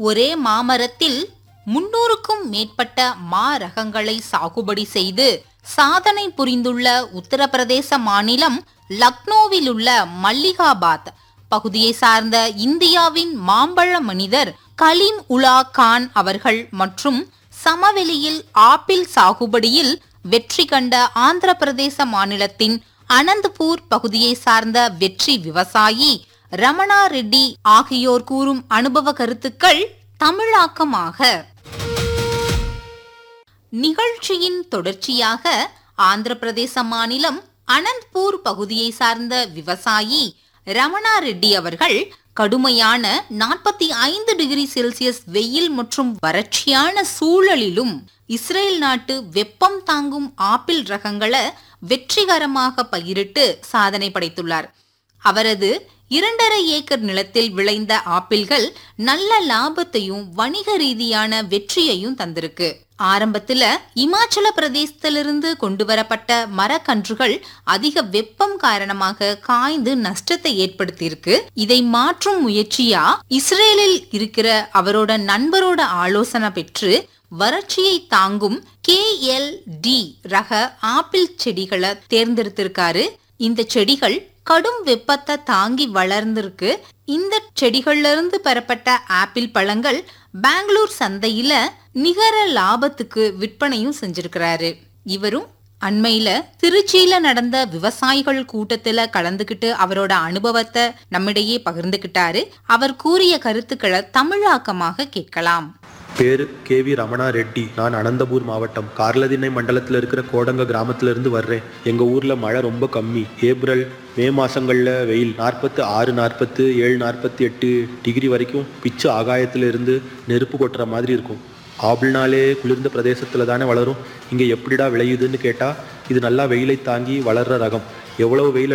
ஒரே மாமரத்தில் முன்னூறுக்கும் மேற்பட்ட மா ரகங்களை சாகுபடி செய்து சாதனை புரிந்துள்ள உத்தரப்பிரதேச மாநிலம் லக்னோவில் உள்ள மல்லிகாபாத் பகுதியை சார்ந்த இந்தியாவின் மாம்பழ மனிதர் கலீம் உலா கான் அவர்கள் மற்றும் சமவெளியில் ஆப்பிள் சாகுபடியில் வெற்றி கண்ட ஆந்திர பிரதேச மாநிலத்தின் அனந்தபூர் பகுதியை சார்ந்த வெற்றி விவசாயி ரமணா ரெட்டி ஆகியோர் கூறும் அனுபவ கருத்துக்கள் தமிழாக்கமாக நிகழ்ச்சியின் தொடர்ச்சியாக ஆந்திர பிரதேச மாநிலம் அனந்த்பூர் பகுதியை சார்ந்த விவசாயி ரமணா ரெட்டி அவர்கள் கடுமையான நாற்பத்தி ஐந்து டிகிரி செல்சியஸ் வெயில் மற்றும் வறட்சியான சூழலிலும் இஸ்ரேல் நாட்டு வெப்பம் தாங்கும் ஆப்பிள் ரகங்களை வெற்றிகரமாக பயிரிட்டு சாதனை படைத்துள்ளார் அவரது இரண்டரை ஏக்கர் நிலத்தில் விளைந்த ஆப்பிள்கள் நல்ல லாபத்தையும் வணிக ரீதியான வெற்றியையும் தந்திருக்கு ஆரம்பத்துல இமாச்சல பிரதேசத்திலிருந்து கொண்டு வரப்பட்ட மரக்கன்றுகள் அதிக வெப்பம் காரணமாக காய்ந்து நஷ்டத்தை ஏற்படுத்தியிருக்கு இதை மாற்றும் முயற்சியா இஸ்ரேலில் இருக்கிற அவரோட நண்பரோட ஆலோசனை பெற்று வறட்சியை தாங்கும் கே எல் டி ரக ஆப்பிள் செடிகளை தேர்ந்தெடுத்திருக்காரு இந்த செடிகள் கடும் வெப்பத்தை தாங்கி வளர்ந்திருக்கு இந்த செடிகள்ல இருந்து பெறப்பட்ட ஆப்பிள் பழங்கள் பெங்களூர் சந்தையில நிகர லாபத்துக்கு விற்பனையும் செஞ்சிருக்கிறாரு இவரும் அண்மையில திருச்சியில நடந்த விவசாயிகள் கூட்டத்துல கலந்துகிட்டு அவரோட அனுபவத்தை நம்மிடையே பகிர்ந்துகிட்டாரு அவர் கூறிய கருத்துக்களை தமிழாக்கமாக கேட்கலாம் பேரு கேவி ரமணா ரெட்டி நான் அனந்தபூர் மாவட்டம் கார்லதினை மண்டலத்தில் இருக்கிற கோடங்க கிராமத்திலிருந்து வர்றேன் எங்கள் ஊரில் மழை ரொம்ப கம்மி ஏப்ரல் மே மாதங்களில் வெயில் நாற்பத்து ஆறு நாற்பத்து ஏழு நாற்பத்தி எட்டு டிகிரி வரைக்கும் பிச்சு ஆகாயத்துல இருந்து நெருப்பு கொட்டுற மாதிரி இருக்கும் ஆப்பிள்னாலே குளிர்ந்த பிரதேசத்தில் தானே வளரும் இங்கே எப்படிடா விளையுதுன்னு கேட்டால் இது நல்லா வெயிலை தாங்கி வளர்ற ரகம் எவ்வளவு வெயில்